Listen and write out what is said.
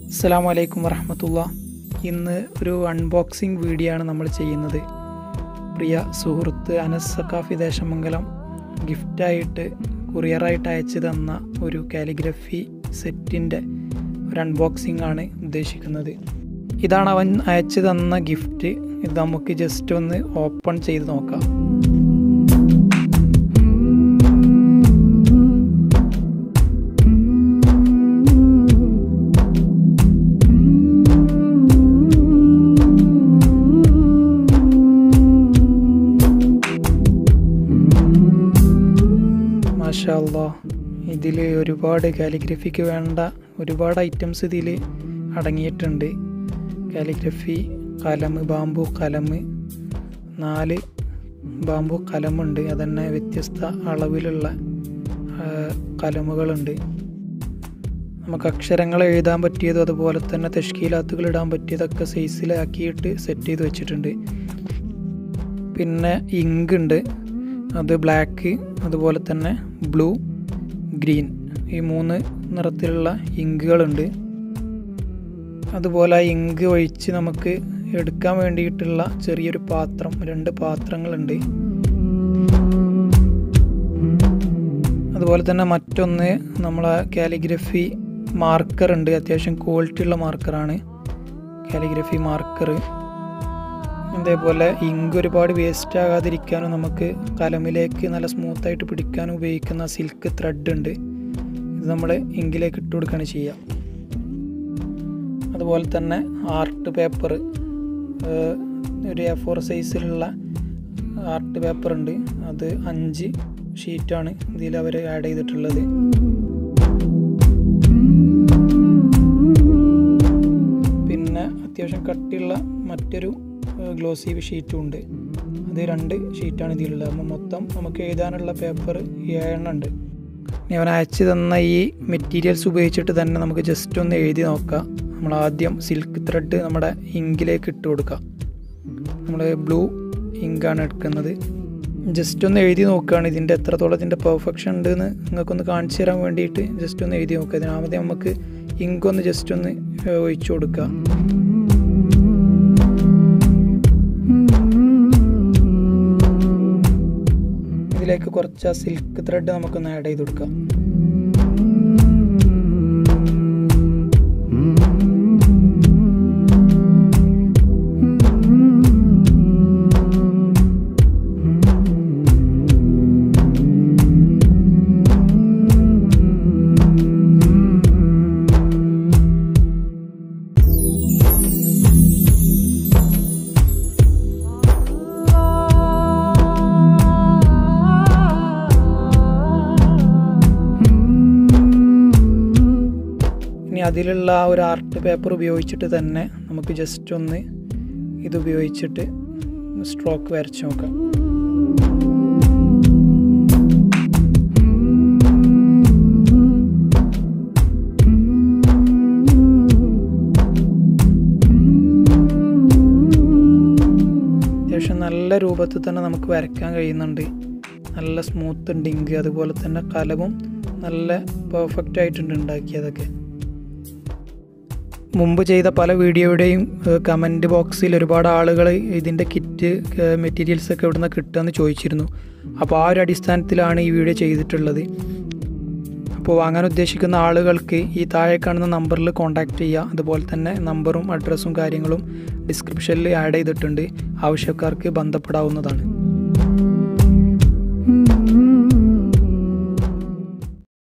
അസ്സലാമു അലൈക്കും വറഹമത്തുള്ള ഇന്ന് ഒരു അൺബോക്സിംഗ് വീഡിയോ ആണ് നമ്മൾ ചെയ്യുന്നത് പ്രിയ സുഹൃത്ത് അനസ് സക്കാഫി ദേശമംഗലം ഗിഫ്റ്റായിട്ട് കൊറിയറായിട്ട് അയച്ചു തന്ന ഒരു കാലിഗ്രഫി സെറ്റിൻ്റെ ഒരു അൺബോക്സിംഗ് ആണ് ഉദ്ദേശിക്കുന്നത് ഇതാണ് അവൻ അയച്ചു തന്ന ഗിഫ്റ്റ് ഇത് നമുക്ക് ജസ്റ്റ് ഒന്ന് ഓപ്പൺ ചെയ്ത് നോക്കാം മാഷാ അല്ലാ ഇതിൽ ഒരുപാട് കാലിഗ്രഫിക്ക് വേണ്ട ഒരുപാട് ഐറ്റംസ് ഇതിൽ അടങ്ങിയിട്ടുണ്ട് കാലിഗ്രഫി കലം ബാമ്പു കലം നാല് ബാമ്പു കലമുണ്ട് അതന്നെ വ്യത്യസ്ത അളവിലുള്ള ആ, കലമുകളുണ്ട് നമുക്ക് അക്ഷരങ്ങൾ എഴുതാൻ പറ്റിയതും അതുപോലെ തന്നെ തെഷ്കീലാത്തുകൾ ഇടാൻ പറ്റിയതൊക്കെ സൈസിലാക്കിയിട്ട് സെറ്റ് ചെയ്ത് വെച്ചിട്ടുണ്ട് പിന്നെ ഇങ്ക് ഉണ്ട് അത് ബ്ലാക്ക് അതുപോലെ തന്നെ ബ്ലൂ ഗ്രീൻ ഈ മൂന്ന് നിറത്തിലുള്ള ഇങ്കുകളുണ്ട് അതുപോലെ ആ ഇങ്ക് ഒഴിച്ച് നമുക്ക് എടുക്കാൻ വേണ്ടിയിട്ടുള്ള ചെറിയൊരു പാത്രം രണ്ട് പാത്രങ്ങളുണ്ട് അതുപോലെ തന്നെ മറ്റൊന്ന് നമ്മളെ കാലിഗ്രഫി മാർക്കർ ഉണ്ട് അത്യാവശ്യം ക്വാളിറ്റി ഉള്ള മാർക്കറാണ് കാലിഗ്രഫി മാർക്കർ അതേപോലെ ഇങ്ക് ഒരുപാട് വേസ്റ്റ് ആകാതിരിക്കാനും നമുക്ക് കലമിലേക്ക് നല്ല സ്മൂത്തായിട്ട് പിടിക്കാനും ഉപയോഗിക്കുന്ന സിൽക്ക് ത്രെഡ് ഉണ്ട് ഇത് നമ്മൾ ഇങ്കിലേക്ക് ഇട്ട് കൊടുക്കുകയാണ് ചെയ്യുക അതുപോലെ തന്നെ ആർട്ട് പേപ്പർ ഒരു എ ഫോർ സൈസിലുള്ള ആർട്ട് പേപ്പർ ഉണ്ട് അത് അഞ്ച് ഷീറ്റാണ് ഇതിൽ അവർ ആഡ് ചെയ്തിട്ടുള്ളത് പിന്നെ അത്യാവശ്യം കട്ടിയുള്ള മറ്റൊരു ഗ്ലോസി ഷീറ്റും ഉണ്ട് അത് രണ്ട് ഷീറ്റാണ് ഇതിലുള്ളത് അപ്പോൾ മൊത്തം നമുക്ക് എഴുതാനുള്ള പേപ്പർ ഏഴെണ്ണം ഉണ്ട് ഇനി അവൻ അയച്ചു തന്ന ഈ മെറ്റീരിയൽസ് ഉപയോഗിച്ചിട്ട് തന്നെ നമുക്ക് ജസ്റ്റ് ഒന്ന് എഴുതി നോക്കാം നമ്മൾ ആദ്യം സിൽക്ക് ത്രെഡ് നമ്മുടെ ഇങ്കിലേക്ക് ഇട്ട് കൊടുക്കാം നമ്മൾ ബ്ലൂ ഇങ്കാണ് എടുക്കുന്നത് ജസ്റ്റ് ഒന്ന് എഴുതി നോക്കുകയാണ് ഇതിൻ്റെ എത്രത്തോളം ഇതിൻ്റെ പെർഫെക്ഷൻ ഉണ്ട് എന്ന് നിങ്ങൾക്കൊന്ന് കാണിച്ചു തരാൻ വേണ്ടിയിട്ട് ജസ്റ്റ് ഒന്ന് എഴുതി നോക്കുക ഇതിനാമത്തെ നമുക്ക് ഇങ്ക് ഒന്ന് ജസ്റ്റ് ഒന്ന് ഏഹ്, ഒഴിച്ചു കൊടുക്കുക ഇതിലേക്ക് കുറച്ച് സിൽക്ക് ത്രെഡ് നമുക്കൊന്ന് ആഡ് ചെയ്ത് കൊടുക്കാം ഇനി അതിലുള്ള ആ ഒരു ആർട്ട് പേപ്പർ ഉപയോഗിച്ചിട്ട് തന്നെ നമുക്ക് ജസ്റ്റ് ഒന്ന് ഇത് ഉപയോഗിച്ചിട്ട് സ്ട്രോക്ക് വരച്ച് നോക്കാം അത്യാവശ്യം നല്ല രൂപത്തിൽ തന്നെ നമുക്ക് വരയ്ക്കാൻ കഴിയുന്നുണ്ട് നല്ല സ്മൂത്ത് ഉണ്ട് ഇങ്ക് അതുപോലെ തന്നെ കലവും നല്ല പെർഫെക്റ്റ് ആയിട്ടുണ്ട് ഉണ്ടാക്കിയതൊക്കെ മുമ്പ് ചെയ്ത പല വീഡിയോയുടെയും കമൻറ്റ് ബോക്സിൽ ഒരുപാട് ആളുകൾ ഇതിൻ്റെ കിറ്റ് മെറ്റീരിയൽസ് ഒക്കെ എവിടെ നിന്ന് കിട്ടുകയെന്ന് ചോദിച്ചിരുന്നു അപ്പോൾ ആ ഒരു അടിസ്ഥാനത്തിലാണ് ഈ വീഡിയോ ചെയ്തിട്ടുള്ളത് അപ്പോൾ വാങ്ങാൻ ഉദ്ദേശിക്കുന്ന ആളുകൾക്ക് ഈ താഴെ കാണുന്ന നമ്പറിൽ കോൺടാക്റ്റ് ചെയ്യുക അതുപോലെ തന്നെ നമ്പറും അഡ്രസ്സും കാര്യങ്ങളും ഡിസ്ക്രിപ്ഷനിൽ ആഡ് ചെയ്തിട്ടുണ്ട് ആവശ്യക്കാർക്ക് ബന്ധപ്പെടാവുന്നതാണ്